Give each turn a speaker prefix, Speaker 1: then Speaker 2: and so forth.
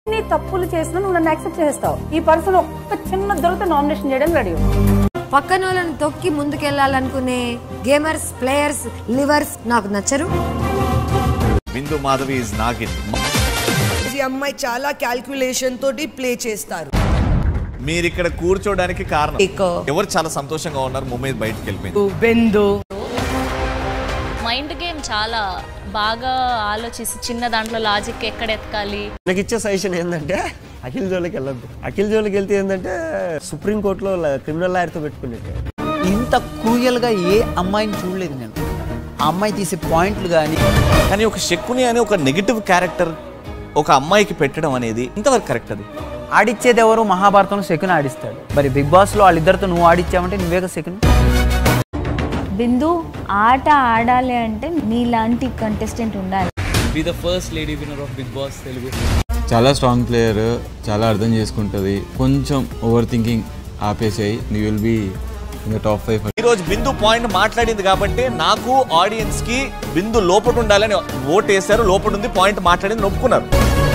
Speaker 1: నీ తప్పులు చేసినా నువ్వు నన్ను యాక్సెప్ట్ చేస్తావు ఈ పర్సన్ ఒక్క చిన్న దొరికితే నామినేషన్ చేయడానికి రెడీ
Speaker 2: పక్కన వాళ్ళని తొక్కి ముందుకెళ్లాలనుకునే గేమర్స్ ప్లేయర్స్ లివర్స్ నాకు నచ్చరు
Speaker 3: బిందు మాధవి ఇస్ నాగిన్
Speaker 4: ఈ అమ్మాయి చాలా క్యాల్కులేషన్ తోటి ప్లే చేస్తారు
Speaker 3: మీరు ఇక్కడ కూర్చోడానికి కారణం
Speaker 4: ఇక-
Speaker 3: ఎవరు చాలా సంతోషంగా ఉన్నారు ముంబై బయటికి వెళ్ళిపోయింది
Speaker 4: బెందు
Speaker 5: మైండ్ గేమ్ చాలా బాగా ఆలోచిసి చిన్న దాంట్లో లాజిక్ ఎక్కడ ఎతకాలి
Speaker 6: నాకు ఇచ్చే సజెషన్ ఏంటంటే అఖిల్ జోలికి వెళ్ళొద్దు అఖిల్ జోలికి వెళ్తే ఏంటంటే సుప్రీంకోర్టులో క్రిమినల్ లాయర్తో పెట్టుకున్నట్టే
Speaker 7: ఇంత క్రూయల్గా ఏ అమ్మాయిని చూడలేదు నేను ఆ అమ్మాయి తీసే పాయింట్లు కానీ
Speaker 3: కానీ ఒక శకుని అనే ఒక నెగిటివ్ క్యారెక్టర్ ఒక అమ్మాయికి పెట్టడం అనేది ఇంతవరకు కరెక్ట్ అది
Speaker 7: ఆడిచ్చేది ఎవరు మహాభారతంలో సెకండ్ ఆడిస్తాడు మరి బిగ్ బాస్లో వాళ్ళిద్దరితో నువ్వు ఆడిచ్చావంటే నువ్వే సెకండ్
Speaker 8: బిందు ఆట ఆడాలి అంటే నీలాంటి కంటెస్టెంట్ ఉండాలి
Speaker 9: be the first lady winner of Big Boss Telugu.
Speaker 10: చాలా స్ట్రాంగ్ ప్లేయర్ చాలా అర్థం చేసుకుంటుంది కొంచెం ఓవర్ థింకింగ్ ఆపేసాయి నీ will be in the top five
Speaker 3: ఈ రోజు బిందు పాయింట్ మాట్లాడింది కాబట్టి నాకు ఆడియన్స్ కి బిందు లోపట ఉండాలని ఓట్ వేశారు లోపట ఉంది పాయింట్ మాట్లాడింది ఒప్పుకున్నారు